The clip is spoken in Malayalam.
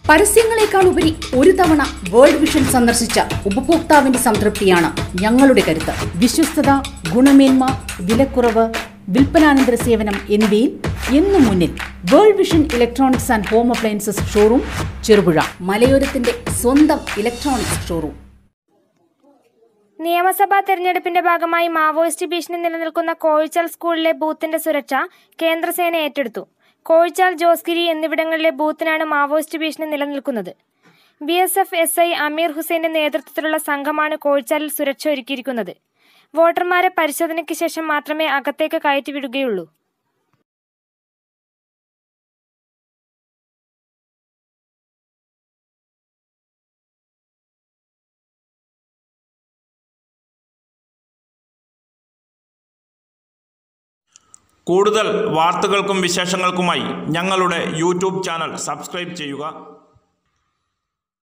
പരസ്യങ്ങളെക്കാൾ ഉപരി ഒരു തവണ വേൾഡ് വിഷൻ സന്ദർശിച്ച ഉപഭോക്താവിന്റെ സംതൃപ്തിയാണ് ഞങ്ങളുടെ കരുത്ത് വിശ്വസ്തത ഗുണമേന്മ വിലക്കുറവ് വിൽപ്പനാനന്തര സേവനം എന്നിവയിൽ എന്നും മുന്നിൽ World Vision electronics and home appliances showroom Cherupuzha മലയോരത്തിന്റെ സ്വന്തം ഇലക്ട്രോണിക്സ് ഷോറൂം നിയമസഭാ തെരഞ്ഞെടുപ്പിന്റെ ഭാഗമായി മാവോയിസ്റ്റ് ഭീഷണി നിലനിൽക്കുന്ന കോഴിച്ചാൽ സ്കൂളിലെ ബൂത്തിന്റെ സുരക്ഷ കേന്ദ്രസേന ഏറ്റെടുത്തു കോഴിച്ചാൽ ജോസ്ഗിരി എന്നിവിടങ്ങളിലെ ബൂത്തിനാണ് മാവോയിസ്റ്റ് ഭീഷണി നിലനിൽക്കുന്നത് B S F S I Amir ഹുസൈന്റെ നേതൃത്വത്തിലുള്ള സംഘമാണ് കോഴിച്ചാലിൽ സുരക്ഷ ഒരുക്കിയിരിക്കുന്നത് വോട്ടർമാരെ പരിശോധനയ്ക്ക് ശേഷം മാത്രമേ അകത്തേക്ക് കയറ്റിവിടുകയുള്ളൂ കൂടുതൽ വാർത്തകൾക്കും വിശേഷങ്ങൾക്കുമായി ഞങ്ങളുടെ യൂട്യൂബ് ചാനൽ സബ്സ്ക്രൈബ് ചെയ്യുക